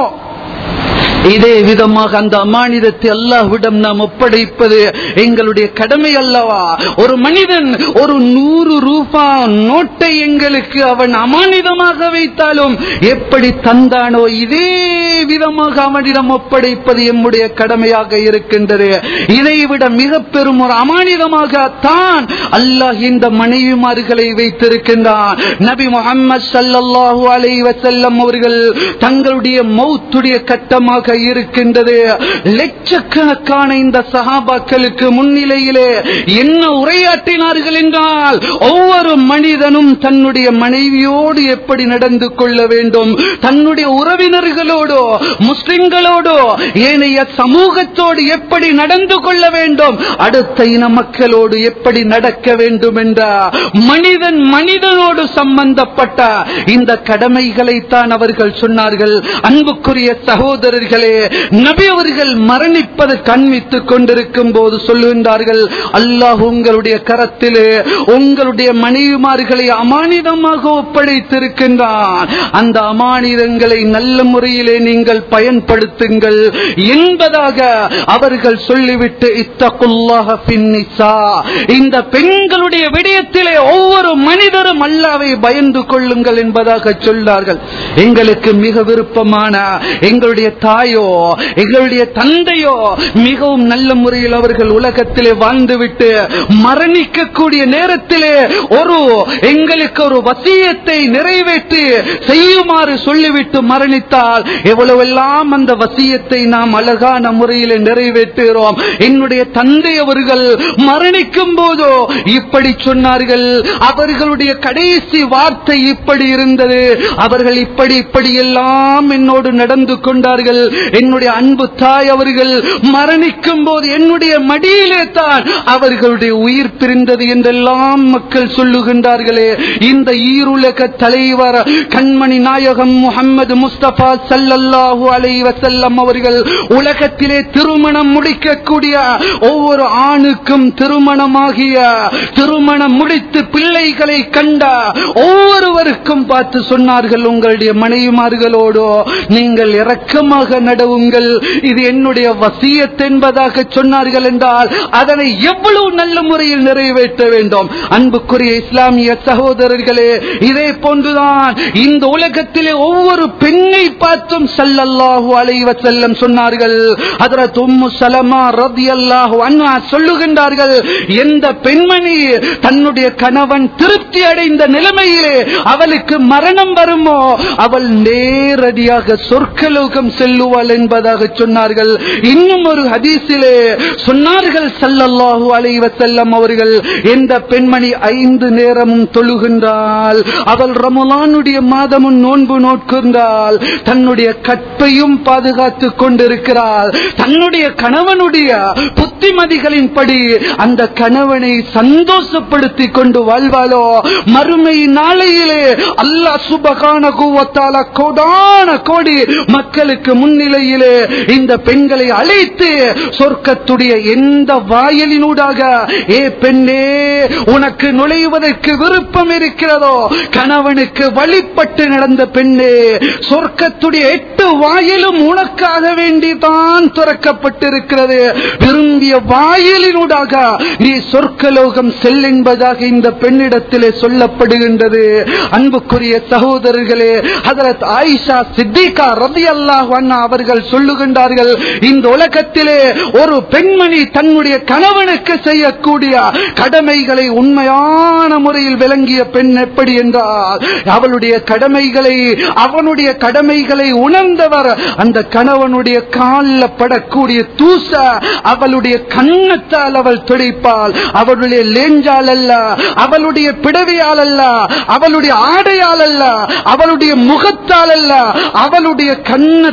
இதே விதமாக அந்த அமானிதத்தை அல்லாஹ்விடம் நாம் ஒப்படைப்பது எங்களுடைய கடமை அல்லவா ஒரு மனிதன் ஒரு நூறு ரூபா நோட்டை எங்களுக்கு அவன் அமானிதமாக வைத்தாலும் எப்படி தந்தானோ இதே விதமாக அவனிடம் ஒப்படைப்பது எம்முடைய கடமையாக இருக்கின்றது இதைவிட மிக பெரும் ஒரு அமானிதமாகத்தான் அல்லாஹ் இந்த மனைவிமார்களை வைத்திருக்கின்றான் நபி முகமது சல்லல்லாஹு அலைஹி வஸல்லம் அவர்கள் தங்களுடைய மௌத்துடைய கட்டமாக இருக்கின்றது லட்சக்கணக்கான இந்த சஹாபாக்களுக்கு முன்னிலையிலே என்ன உரையாற்றினார்கள் என்றால் ஒவ்வொரு மனிதனும் தன்னுடைய மனைவியோடு எப்படி நடந்து கொள்ள வேண்டும் தன்னுடைய உறவினர்களோடு முஸ்லிம்களோடு ஏனைய சமூகத்தோடு எப்படி நடந்து கொள்ள வேண்டும் அடுத்த இன மக்களோடு எப்படி நடக்க வேண்டும் என்ற மனிதன் மனிதனோடு சம்பந்தப்பட்ட இந்த கடமைகளைத்தான் அவர்கள் சொன்னார்கள் அன்புக்குரிய சகோதரர்களே நபி அவர்கள் மரணிப்பது கண்மித்துக் கொண்டிருக்கும் போது சொல்லுகின்றார்கள் அல்லாஹ் உங்களுடைய கரத்திலே உங்களுடைய மனைவிமார்களை அமானிதமாக ஒப்படைத்திருக்கின்றான் அந்த அமானிதங்களை நல்ல முறையிலே நீங்கள் பயன்படுத்துங்கள் என்பதாக அவர்கள் சொல்லிவிட்டு இத்தகுல்லாக பின்னிசா இந்த பெண்களுடைய விடயத்திலே ஒவ்வொரு மனிதரும் அல்லாவை பயந்து கொள்ளுங்கள் என்பதாக சொன்னார்கள் எங்களுக்கு மிக விருப்பமான எங்களுடைய தாயோ எங்களுடைய தந்தையோ மிகவும் நல்ல முறையில் அவர்கள் உலகத்திலே வாழ்ந்துவிட்டு மரணிக்கக்கூடிய நேரத்திலே ஒரு எங்களுக்கு ஒரு வசியத்தை நிறைவேற்றி செய்யுமாறு சொல்லிவிட்டு மரணித்தால் எவ்வளவெல்லாம் அந்த வசியத்தை நாம் அழகான முறையில் நிறைவேற்றுகிறோம் என்னுடைய தந்தை அவர்கள் மரணிக்கும் போதோ இப்படி சொன்னார்கள் அவர்களுடைய கடைசி வார்த்தை இப்படி இருந்தது அவர்கள் இப்படி இப்படி எல்லாம் என்னோடு நடந்து கொண்டார்கள் என்னுடைய அன்பு தாய் அவர்கள் மரணிக்கும் போது என்னுடைய மடியிலே தான் அவர்களுடைய உயிர் பிரிந்தது என்றெல்லாம் மக்கள் சொல்லுகின்றார்களே இந்த ஈருலக தலைவர் கண்மணி நாயகம் முகமது முஸ்தபா சல்லல்லாஹு அலை வசல்லம் அவர்கள் உலகத்திலே திருமணம் முடிக்கக்கூடிய ஒவ்வொரு ஆணுக்கும் திருமணமாகிய திருமணம் முடித்து பிள்ளைகளை கண்ட ஒவ்வொருவருக்கும் பார்த்து சொன்னார்கள் உங்களுடைய மனைவிமார்களோடு நீங்கள் இரக்கமாக நடவுங்கள் இது என்னுடைய வசியத் என்பதாக சொன்னார்கள் என்றால் அதனை எவ்வளவு நல்ல முறையில் நிறைவேற்ற வேண்டும் அன்புக்குரிய இஸ்லாமிய சகோதரர்களே இதே போன்றுதான் இந்த உலகத்திலே ஒவ்வொரு பெண்ணை பார்த்தும் சல்லல்லாஹு அலைவ செல்லம் சொன்னார்கள் அதற்கு உம்மு சலமா ரதி அல்லாஹு அண்ணா சொல்லுகின்றார்கள் எந்த பெண்மணி தன்னுடைய கணவன் திருப்தி அடைந்த நிலைமையிலே அவளுக்கு மரணம் வருமோ அவள் நேரடியாக சொர்க்கலோகம் செல்லுவாள் என்பதாக சொன்னார்கள் இன்னும் ஒரு ஹதீஸிலே சொன்னார்கள் சல்லல்லாஹு அலைவ செல்லம் அவர்கள் எந்த பெண்மணி ஐந்து நேரமும் தொழுகின்றாள் அவள் ரமலானுடைய மாதமும் நோன்பு நோட்கின்றாள் தன்னுடைய கற்பையும் பாதுகாத்துக் கொண்டிருக்கிறாள் தன்னுடைய கணவனுடைய புத்திமதிகளின்படி அந்த கணவனை சந்தோஷப்படுத்திக் கொண்டு வாழ்வாளோ மறுமை நாளையிலே அல்லாஹ் சுபகான கூவத்தால கோடான கோடி மக்களுக்கு முன்னிலையிலே இந்த பெண்களை அழைத்து சொர்க்கத்துடைய எந்த வாயிலினூடாக ஏ பெண்ணே உனக்கு நுழைவதற்கு விருப்பம் இருக்கிறதோ கணவனுக்கு வழிபட்டு நடந்த பெண்ணே சொர்க்கத்துடைய எட்டு வாயிலும் உனக்காக வேண்டிதான் திறக்கப்பட்டிருக்கிறது விரும்பிய வாயிலினூடாக நீ சொர்க்கலோகம் செல் என்பதாக இந்த பெண்ணிடத்திலே சொல்லப்படுகின்றது அன்புக்குரிய சகோதரர்களே ஹதரத் ஆயிஷா சித்திகா ரதி அல்லாஹ் அவர்கள் சொல்லுகின்றார்கள் இந்த உலகத்திலே ஒரு பெண்மணி தன்னுடைய கணவனுக்கு செய்யக்கூடிய கடமைகளை உண்மையான முறையில் விளங்கிய பெண் எப்படி என்றால் அவளுடைய கடமைகளை அவனுடைய கடமைகளை உணர்ந்தவர் அந்த கணவனுடைய காலில் படக்கூடிய தூச அவளுடைய கண்ணத்தால் அவள் துடைப்பாள் அவளுடைய லேஞ்சால் அல்ல அவளுடைய பிடவையால் அல்ல அவளுடைய ஆடையால் அல்ல அவளுடைய முகத்தால் அல்ல அவளுடைய கண்ணத்தால்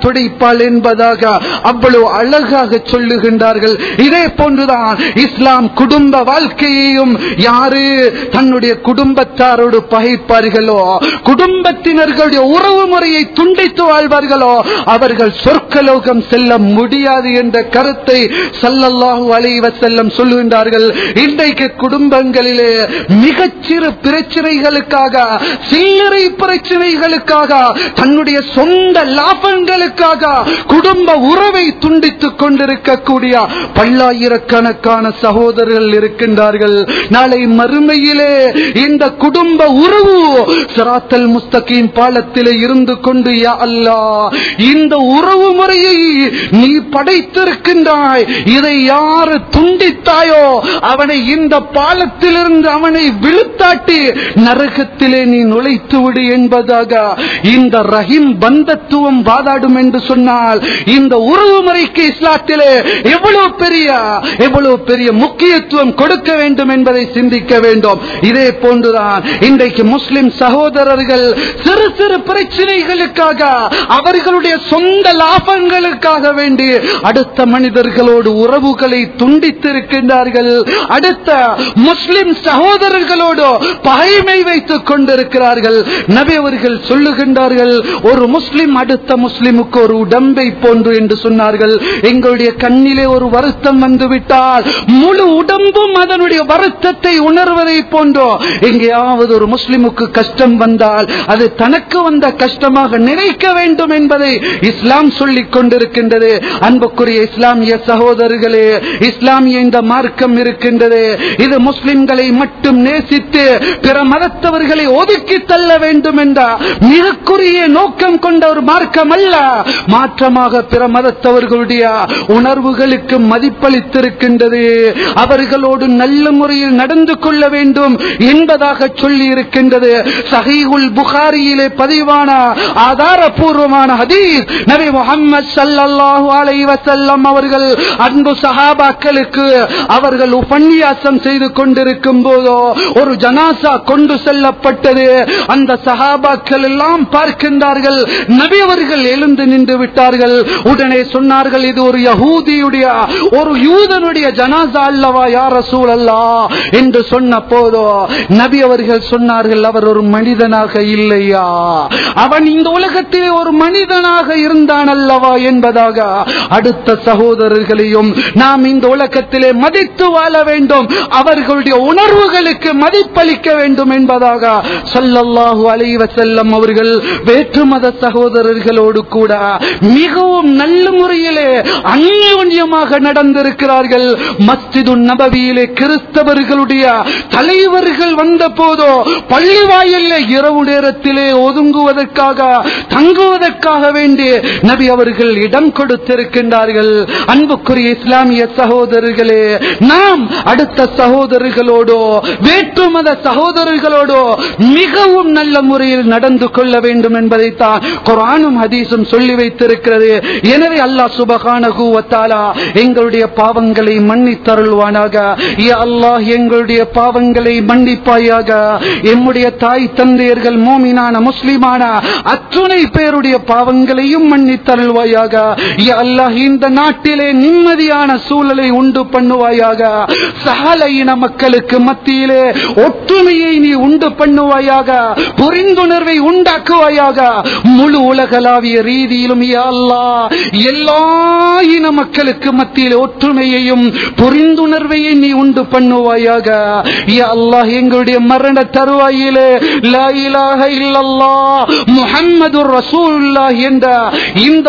துடைப்பாள் என்பதாக அவ்வளவு அழகாக சொல்லுகின்றார்கள் இதே போன்றுதான் இஸ்லாம் குடும்ப வாழ்க்கையையும் யாரு தன்னுடைய குடும்பத்தாரோடு பகைப்பார்களோ குடும்பத்தினர்களுடைய உறவு முறையை துண்டித்து வாழ்வார்களோ அவர்கள் சொர்க்கலோகம் செல்ல முடியாது என்ற கருத்தை சல்லல்லாஹு அலைஹி வஸல்லம் சொல்லுகின்றார்கள் இன்றைக்கு குடும்பங்களிலே மிகச்சிறு பிரச்சனைகளுக்காக சில்லறை பிரச்சனைகளுக்காக தன்னுடைய சொந்த லாபங்களுக்காக குடும்ப உறவை துண்டித்துக் கொண்டிருக்கக்கூடிய பல்லாயிரக்கணக்கான சகோதரர்கள் இருக்கின்றார்கள் நாளை மறுமையிலே இந்த குடும்ப உறவு சிராத்தல் முஸ்தகீம் பாலத்திலே இருந்து கொண்டு யா அல்லாஹ் இந்த உறவு முறையை நீ படைத்திருக்கின்றாய் இதை யாரு துண்டித்தாயோ அவனை இந்த பாலத்திலிருந்து அவனை விழுத்தாட்டி நரகத்திலே நீ நுழைத்து விடு என்பதாக இந்த ரஹீம் பந்தத்துவம் வாதாடும் என்று சொன்னால் இந்த உறவு முறைக்கு இஸ்லாத்திலே எவ்வளவு பெரிய எவ்வளவு பெரிய முக்கியத்துவம் கொடுக்க வேண்டும் என்பதை சிந்திக்க வேண்டும் இதே போன்றுதான் இன்றைக்கு முஸ்லிம் சகோதரர்கள் சிறு சிறு பிரச்சனைகளுக்காக அவர்களுடைய சொந்த லாபங்களுக்காக வேண்டி அடுத்த மனிதர்களோடு உறவுகளை துண்டித்திருக்கின்றார்கள் அடுத்த முஸ்லிம் சகோதரர்களோடு பகைமை வைத்துக் கொண்டிருக்கிறார்கள் நபி அவர்கள் சொல்லுகின்றார்கள் ஒரு முஸ்லிம் அடுத்த முஸ்லிமுக்கு ஒரு உடம்பை போன்று என்று சொன்னார்கள் எங்களுடைய கண்ணிலே ஒரு வருத்தம் வந்துவிட்டால் முழு உடம்பும் அதனுடைய வருத்தத்தை உணர்வதை போன்றோ எங்கேயாவது ஒரு முஸ்லிமுக்கு கஷ்டம் வந்தால் அது தனக்கு வந்த கஷ்டமாக நினைக்க வேண்டும் என்பதை இஸ்லாம் சொல்லிக் கொண்டிருக்கின்றது அன்புக்குரிய இஸ்லாமிய சகோதரர்களே இஸ்லாமிய இந்த மார்க்கம் இருக்கின்றது இது முஸ்லிம்களை மட்டும் நேசித்து பிற மதத்தவர்களை ஒதுக்கி தள்ள வேண்டும் என்ற மிகக்குரிய நோக்கம் கொண்ட ஒரு மார்க்கம் அல்ல மாற்றமாக பிற மதத்தவர்களுடைய உணர்வுகளுக்கு மதிப்பளித்திருக்கின்றது அவர்களோடு நல்ல முறையில் நடந்து கொள்ள வேண்டும் என்பதாக சொல்லி இருக்கின்றது சஹீஹுல் புகாரியிலே பதிவான ஆதாரபூர்வமான ஹதீஸ் நபி முகமது சல்லல்லாஹு அலைஹி வஸல்லம் அவர்கள் அன்பு சஹாபாக்களுக்கு அவர்கள் உபன்யாசம் செய்து கொண்டிருக்கும் போதோ ஒரு ஜனாசா கொண்டு செல்லப்பட்டது அந்த சஹாபாக்கள் எல்லாம் பார்க்கின்றார்கள் நபி அவர்கள் எழுந்து நின்று விட்டார்கள் உடனே சொன்னார்கள் இது ஒரு யகூதியுடைய ஒரு யூதனுடைய ஜனாசா அல்லவா யார் ரசூல் அல்லா என்று சொன்ன போதோ நபி அவர்கள் சொன்னார்கள் அவர் ஒரு மனிதனாக இல்லையா அவன் இந்த உலகத்திலே ஒரு மனிதனாக இருந்தான் அல்லவா என்பதாக அடுத்த சகோதரர்களையும் நாம் இந்த உலகத்திலே மதித்து வாழ வேண்டும் அவர்களுடைய உணர்வுகளுக்கு மதிப்பளிக்க வேண்டும் என்பதாக சொல்லல்லாஹு அலைஹி வஸல்லம் அவர்கள் வேற்று மத சகோதரர்களோடு கூட மிகவும் நல்ல முறையிலே அந்யோன்யமாக நடந்திருக்கிறார்கள் மஸ்ஜிது நபவியிலே கிறிஸ்தவர்களுடைய தலைவர்கள் வந்த போதோ பள்ளி வாயிலே இரவு நேரத்திலே ஒதுங்குவதற்காக தங்குவதற்காக வேண்டி நபி அவர்கள் இடம் கொடுத்திருக்கின்றார்கள் அன்புக்குரிய இஸ்லாமிய சகோதரர்களே நாம் அடுத்த சகோதரர்களோடோ வேற்று மத சகோதரர்களோடோ மிகவும் நல்ல முறையில் நடந்து கொள்ள வேண்டும் என்பதைத்தான் குரானும் ஹதீஸும் சொல்லி வைத்திருக்கிறது எனவே அல்லாஹ் சுபகானகு வத்தாலா எங்களுடைய பாவங்களை மன்னித்தருள்வானாக யா அல்லாஹ் எங்களுடைய பாவங்களை மன்னிப்பாயாக எம்முடைய தாய் தந்தையர்கள் மோமினான முஸ்லிமான அத்துணை பேருடைய பாவங்களையும் மன்னித்தருள்வாயாக யா அல்லாஹ் இந்த நாட்டிலே நிம்மதியான சூழலை உண்டு பண்ணுவாயாக சகல இன மக்களுக்கு மத்தியிலே ஒற்றுமையை நீ உண்டு பண்ணுவாயாக புரிந்துணர்வை உண்டாக்குவாயாக முழு உலகளாவிய ரீதியிலும் யா அல்லாஹ் எல்லா இன மக்களுக்கு மத்தியில் ஒற்றுமையையும் புரிந்துணர்வையும் நீ உண்டு பண்ணுவாயாக யா அல்லாஹ் எங்களுடைய மரண தருவாயிலே லா இலாஹ இல்லல்லாஹ் முஹம்மதுர் ரசூலுல்லாஹ் என்ற இந்த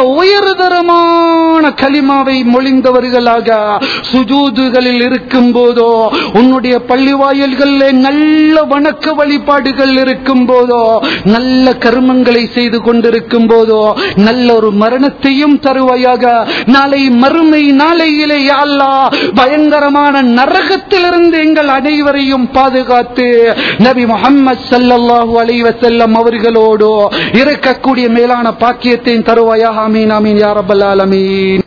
உயர்தரமான கலிமாவை மொழிந்தவர்களாக சுஜூதுகளில் இருக்கும் போதோ உன்னுடைய பள்ளி வாயில்களிலே நல்ல வணக்க வழிபாடுகள் இருக்கும் போதோ நல்ல கர்மங்களை செய்து கொண்டிருக்கும் போதோ நல்ல ஒரு மரணத்தையும் தருவாயாக நாளை மறுமை நாளையிலே யா அல்லாஹ் பயங்கரமான நரகத்திலிருந்து எங்கள் அனைவரையும் பாதுகாத்து நபி முகம்மது ஸல்லல்லாஹு அலைஹி வஸல்லம் அவர்களோடு இருக்கக்கூடிய மேலான பாக்கியத்தையும் தருவாயாக ஆமீன் ஆமீன் யா ரப்பல் ஆலமீன்